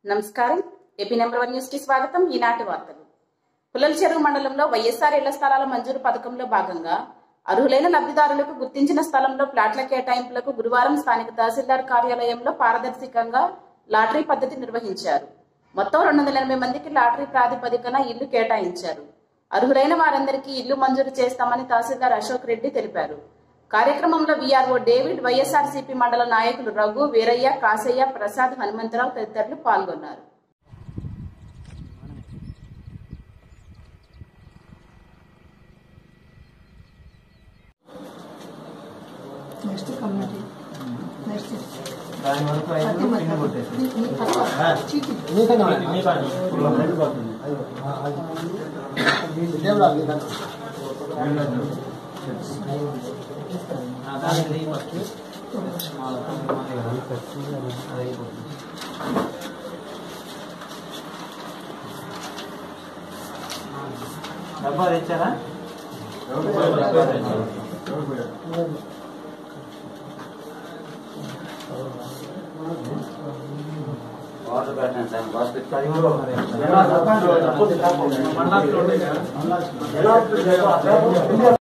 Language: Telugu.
నమస్కారం ఏపీ నెంబర్ వన్ న్యూస్ కి స్వాగతం ఈనాటి వార్తలు పుల్లల చెరువు మండలంలో వైఎస్ఆర్ ఇళ్ల స్థలాల మంజూరు పథకంలో భాగంగా అర్హులైన లబ్ధిదారులకు గుర్తించిన స్థలంలో ప్లాట్ల కేటాయింపులకు గురువారం స్థానిక తహసీల్దార్ కార్యాలయంలో పారదర్శకంగా లాటరీ పద్ధతి నిర్వహించారు మొత్తం రెండు వందల ఎనభై మందికి లాటరీ ప్రాతిపదికన ఇల్లు కేటాయించారు అర్హులైన వారందరికీ ఇల్లు మంజూరు చేస్తామని తహసీల్దార్ అశోక్ రెడ్డి తెలిపారు కార్యక్రమంలో వీఆర్ఓ డేవిడ్ వైఎస్ఆర్సీపీ మండల నాయకులు రఘు వీరయ్య కాసయ్య ప్రసాద్ హనుమంతరావు తదితరులు పాల్గొన్నారు నెక్స్ట్ కమ్యూనిటీ నెక్స్ట్ దాని వరకు ఐదు పిండి కొట్టేసి చీటీ దానికి ఫస్ట్ అది అయిపోతుంది డబ్బా తెచ్చారా వాటర్ పెట్టండి సార్ వాటర్ అది కూడా మరి. పెట్టండి మళ్ళా చూడండి.